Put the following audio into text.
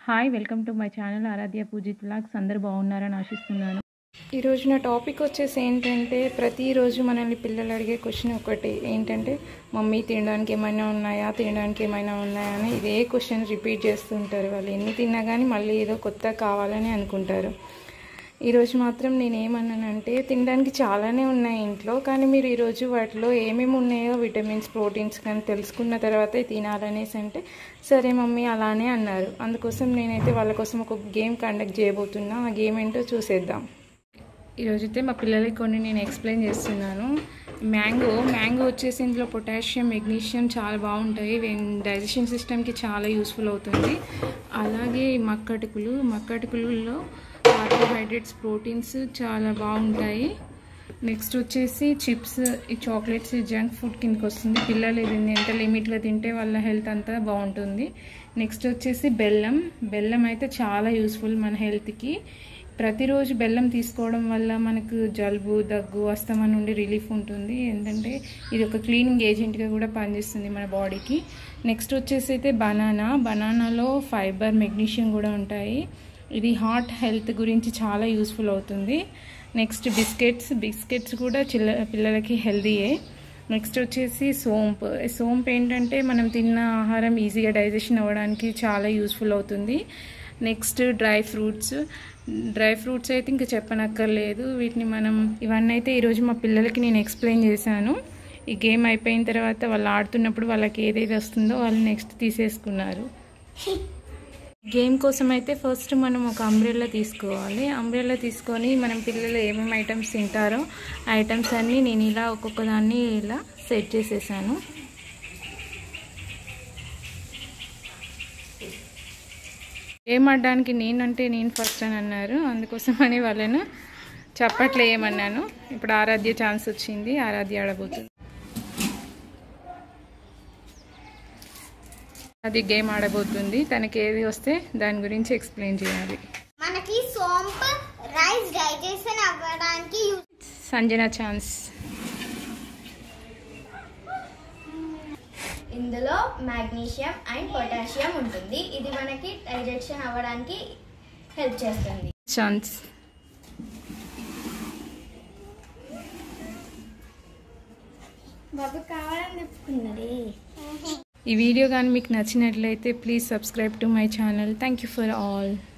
hi welcome to my channel Aradhya Poojith vlogs అందరు బాగున్నారని ఆశిస్తున్నాను ఈరోజు నా టాపిక్ వచ్చేసి ఏంటంటే ప్రతిరోజు మనల్ని పిల్లలు అడిగే క్వశ్చన్ ఒకటి ఏంటంటే మమ్మీ తినడానికి ఏమైనా ఉన్నాయా తినడానికి ఏమైనా ఉన్నాయా అని ఇదే క్వశ్చన్ రిపీట్ చేస్తుంటారు వాళ్ళు ఎన్ని తిన్నా కానీ మళ్ళీ ఏదో కొత్త కావాలని అనుకుంటారు ఈరోజు మాత్రం నేను ఏమన్నానంటే తినడానికి చాలానే ఉన్నాయి ఇంట్లో కానీ మీరు ఈరోజు వాటిలో ఏమేమి ఉన్నాయో విటమిన్స్ ప్రోటీన్స్ కానీ తెలుసుకున్న తర్వాతే తినాలనేసి అంటే సరే మమ్మీ అలానే అన్నారు అందుకోసం నేనైతే వాళ్ళ కోసం ఒక గేమ్ కండక్ట్ చేయబోతున్నా ఆ గేమ్ ఏంటో చూసేద్దాం ఈరోజైతే మా పిల్లలకి కొన్ని నేను ఎక్స్ప్లెయిన్ చేస్తున్నాను మ్యాంగో మ్యాంగో వచ్చేసి ఇందులో పొటాషియం మెగ్నీషియం చాలా బాగుంటాయి డైజెషన్ సిస్టమ్కి చాలా యూస్ఫుల్ అవుతుంది అలాగే ఈ మక్కటికులు మక్కటికులలో కార్బోహైడ్రేట్స్ ప్రోటీన్స్ చాలా బాగుంటాయి నెక్స్ట్ వచ్చేసి చిప్స్ ఈ చాక్లెట్స్ ఈ జంక్ ఫుడ్ కిందకి వస్తుంది పిల్లలు ఇది ఎంత లిమిట్లో తింటే వాళ్ళ హెల్త్ అంతా బాగుంటుంది నెక్స్ట్ వచ్చేసి బెల్లం బెల్లం అయితే చాలా యూస్ఫుల్ మన హెల్త్కి ప్రతిరోజు బెల్లం తీసుకోవడం వల్ల మనకు జలుబు దగ్గు అస్తమా నుండి రిలీఫ్ ఉంటుంది ఏంటంటే ఇది ఒక క్లీనింగ్ ఏజెంట్గా కూడా పనిచేస్తుంది మన బాడీకి నెక్స్ట్ వచ్చేసి అయితే బనానా బనానాలో ఫైబర్ మెగ్నీషియం కూడా ఉంటాయి ఇది హార్ట్ హెల్త్ గురించి చాలా యూస్ఫుల్ అవుతుంది నెక్స్ట్ బిస్కెట్స్ బిస్కెట్స్ కూడా చిల్ల పిల్లలకి హెల్దీయే నెక్స్ట్ వచ్చేసి సోంప్ సోంప్ ఏంటంటే మనం తిన్న ఆహారం ఈజీగా డైజెషన్ అవ్వడానికి చాలా యూస్ఫుల్ అవుతుంది next dry fruits dry fruits అయితే ఇంకా చెప్పనక్కర్లేదు వీటిని మనం ఇవన్నీ అయితే ఈరోజు మా పిల్లలకి నేను ఎక్స్ప్లెయిన్ చేశాను ఈ గేమ్ అయిపోయిన తర్వాత వాళ్ళు ఆడుతున్నప్పుడు వాళ్ళకి ఏదైతే వస్తుందో వాళ్ళు నెక్స్ట్ తీసేసుకున్నారు గేమ్ కోసం అయితే ఫస్ట్ మనం ఒక అంబ్రెల్లా తీసుకోవాలి అంబ్రెల్లా తీసుకొని మనం పిల్లలు ఏమేమి ఐటమ్స్ తింటారో ఆ ఐటమ్స్ అన్నీ నేను ఇలా ఒక్కొక్క దాన్ని ఇలా సెట్ చేసేసాను గేమ్ ఆడడానికి నేనంటే నేను ఫస్ట్ అని అన్నారు అందుకోసమని వాళ్ళను చప్పట్లు వేయమన్నాను ఇప్పుడు ఆరాధ్య ఛాన్స్ వచ్చింది ఆరాధ్య ఆడబోతుంది అది గేమ్ ఆడబోతుంది తనకి ఏది వస్తే దాని గురించి ఎక్స్ప్లెయిన్ చేయాలి మనకి సోంపు రైస్ డైజెషన్ అవ్వడానికి యూస్ సంజన ఛాన్స్ ఇందులో మాగ్నీషియం అండ్ పొటాషియం ఉంటుంది ఇది మనకి డైజెషన్ అవ్వడానికి హెల్ప్ చేస్తుంది ఛాన్స్ బాబు కావాలని చెప్పుకున్నది ఈ వీడియో కానీ మీకు నచ్చినట్లయితే please subscribe to my channel thank you for all